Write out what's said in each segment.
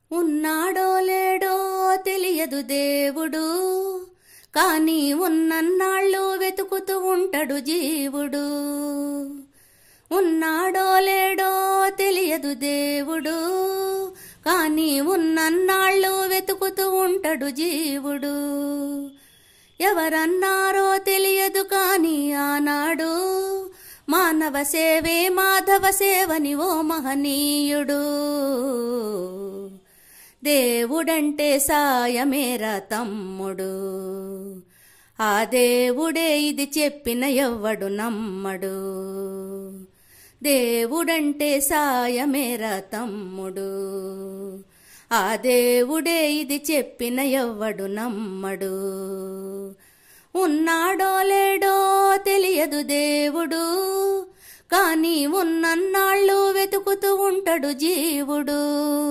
ఉన్నాడో లేడో తెలియదు దేవుడు కానీ ఉన్నన్నాళ్ళు వెతుకుతూ ఉంటాడు జీవుడు ఉన్నాడో లేడో తెలియదు దేవుడు కానీ ఉన్నన్నాళ్ళు వెతుకుతూ ఉంటాడు జీవుడు ఎవరన్నారో తెలియదు కాని ఆనాడు మానవ సేవే మాధవ సేవని ఓ మహనీయుడు దేవుడంటే సాయమేరా తమ్ముడు ఆ దేవుడే ఇది చెప్పిన ఎవ్వడు నమ్మడు దేవుడంటే సాయమేరా తమ్ముడు ఆ దేవుడే ఇది చెప్పిన ఎవ్వడు నమ్మడు ఉన్నాడో లేడో తెలియదు దేవుడు కానీ ఉన్నన్నాళ్ళు వెతుకుతూ ఉంటాడు జీవుడు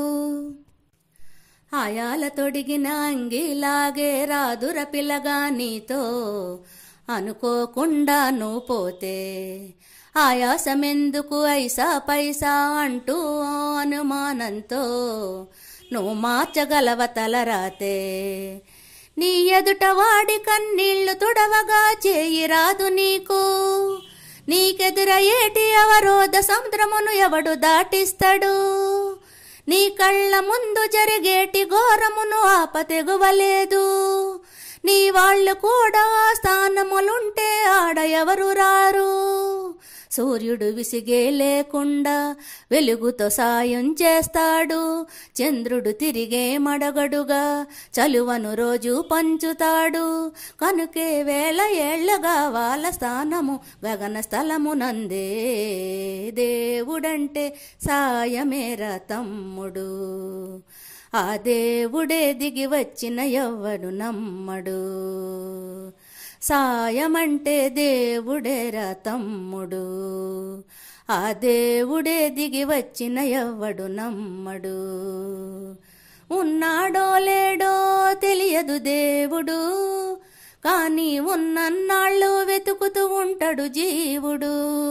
ఆయాల తొడిగిన అంగిలాగే రాదుర పిల్లగా నీతో అనుకోకుండా నువ్వు పోతే ఆయాసమెందుకు ఐసా పైసా అంటూ అనుమానంతో నువ్వు మార్చగలవ తలరాతే నీ ఎదుట వాడి కన్నీళ్లు తుడవగా చేయి రాదు నీకు నీకెదుర ఏటి అవరోధ సముద్రమును ఎవడు దాటిస్తాడు నీ కళ్ళ ముందు జరిగేటి ఘోరమును ఆపతెగువలేదు నీ వాళ్ళు కూడా ఆ స్థానములుంటే ఆడ ఎవరు రారు సూర్యుడు విసిగే లేకుండా వెలుగుతో సాయం చేస్తాడు చంద్రుడు తిరిగే మడగడుగా చలువను రోజు పంచుతాడు కనుకే వేల ఏళ్లగా వాళ్ళ స్థానము గగన స్థలమునందే దేవుడంటే సాయమేరా తమ్ముడు ఆ దేవుడే దిగి వచ్చిన ఎవ్వడు నమ్మడు సాయమంటే దేవుడేరా తమ్ముడు ఆ దేవుడే దిగి వచ్చిన ఎవ్వడు నమ్మడు ఉన్నాడో లేడో తెలియదు దేవుడు కానీ ఉన్నన్నాళ్ళు వెతుకుతూ ఉంటాడు జీవుడు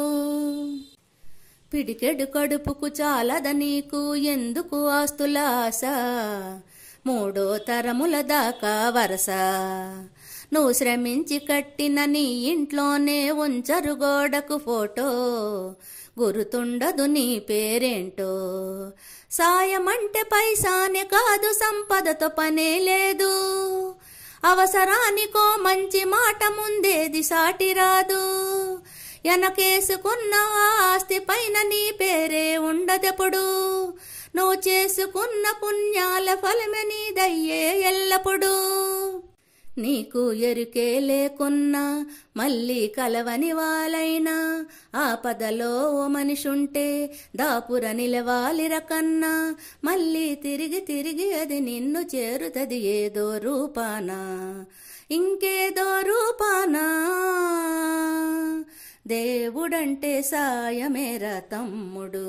పిడికెడు కడుపుకు చాలద నీకు ఎందుకు ఆస్తుల ఆశ మూడో తరముల దాకా వరస నువ్వు శ్రమించి కట్టిన నీ ఇంట్లోనే ఉంచరు గోడకు ఫోటో గురుతుండదు నీ పేరేంటో సాయమంటే పైసానే కాదు సంపదతో పనే లేదు అవసరానికో మంచి మాట ముందేది సాటి రాదు ఎనకేసుకున్న ఆస్తి పైన నీ పేరే ఉండదెప్పుడు నువ్వు చేసుకున్న పుణ్యాల ఫలమే నీదయ్యే ఎల్లప్పుడు నీకు ఎరుకే లేకున్నా మళ్ళీ కలవని వాళ్ళైనా ఆపదలో ఓ మనిషుంటే దాపుర నిలవాలి రకన్నా మళ్ళీ తిరిగి తిరిగి అది నిన్ను చేరుతది ఏదో రూపానా ఇంకేదో రూపానా దేవుడంటే సాయమేరా తమ్ముడు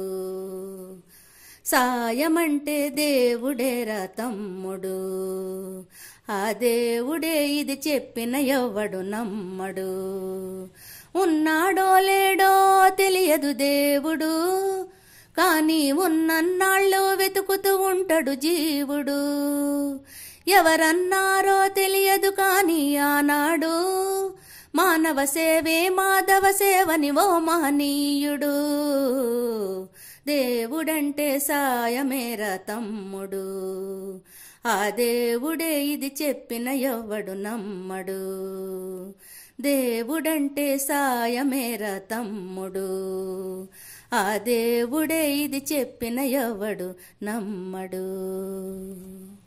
సాయమంటే దేవుడేరా తమ్ముడు ఆ దేవుడే ఇది చెప్పిన ఎవ్వడు నమ్మడు ఉన్నాడో లేడో తెలియదు దేవుడు కానీ ఉన్నన్నాళ్ళు వెతుకుతూ ఉంటాడు జీవుడు ఎవరన్నారో తెలియదు కానీ ఆనాడు మానవ సేవే మాధవ సేవని ఓ మహనీయుడు దేవుడంటే సాయమేరా తమ్ముడు ఆ దేవుడే ఇది చెప్పిన ఎవ్వడు నమ్మడు దేవుడంటే సాయమేరా తమ్ముడు ఆ దేవుడే ఇది చెప్పిన ఎవ్వడు నమ్మడు